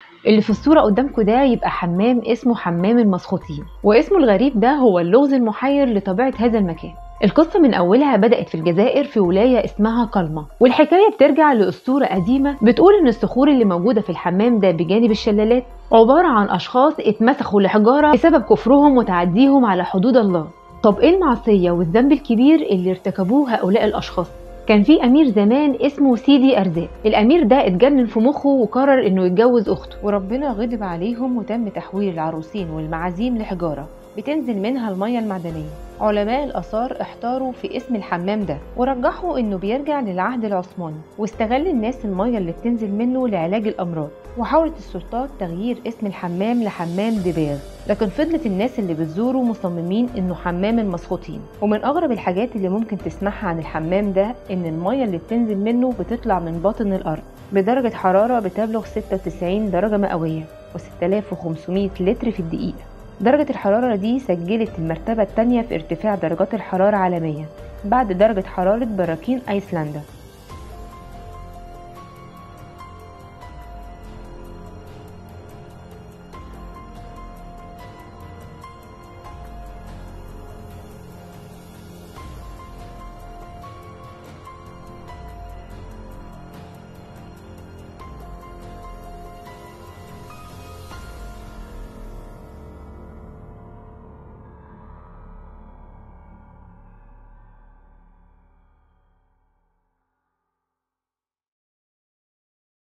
اللي في الصورة قدامكم ده يبقى حمام اسمه حمام المسخوطين واسمه الغريب ده هو اللغز المحير لطبيعة هذا المكان القصة من أولها بدأت في الجزائر في ولاية اسمها قلمة والحكاية بترجع لأسطورة قديمة بتقول إن الصخور اللي موجودة في الحمام ده بجانب الشلالات عبارة عن أشخاص اتمسخوا لحجارة بسبب كفرهم وتعديهم على حدود الله طب إيه المعصية والذنب الكبير اللي ارتكبوه هؤلاء الأشخاص؟ كان في امير زمان اسمه سيدي ارزاق الامير ده اتجنن في مخه وقرر انه يتجوز اخته وربنا غضب عليهم وتم تحويل العروسين والمعازيم لحجاره بتنزل منها المية المعدنية علماء الآثار احتاروا في اسم الحمام ده ورجحوا انه بيرجع للعهد العثماني واستغل الناس المية اللي بتنزل منه لعلاج الأمراض وحاولت السلطات تغيير اسم الحمام لحمام دباغ لكن فضلت الناس اللي بتزوره مصممين انه حمام المسخوطين ومن اغرب الحاجات اللي ممكن تسمعها عن الحمام ده ان المية اللي بتنزل منه بتطلع من باطن الارض بدرجة حرارة بتبلغ 96 درجة مئوية و6500 لتر في الدقيقة درجة الحرارة دي سجلت المرتبة الثانية في ارتفاع درجات الحرارة عالميا بعد درجة حرارة براكين أيسلندا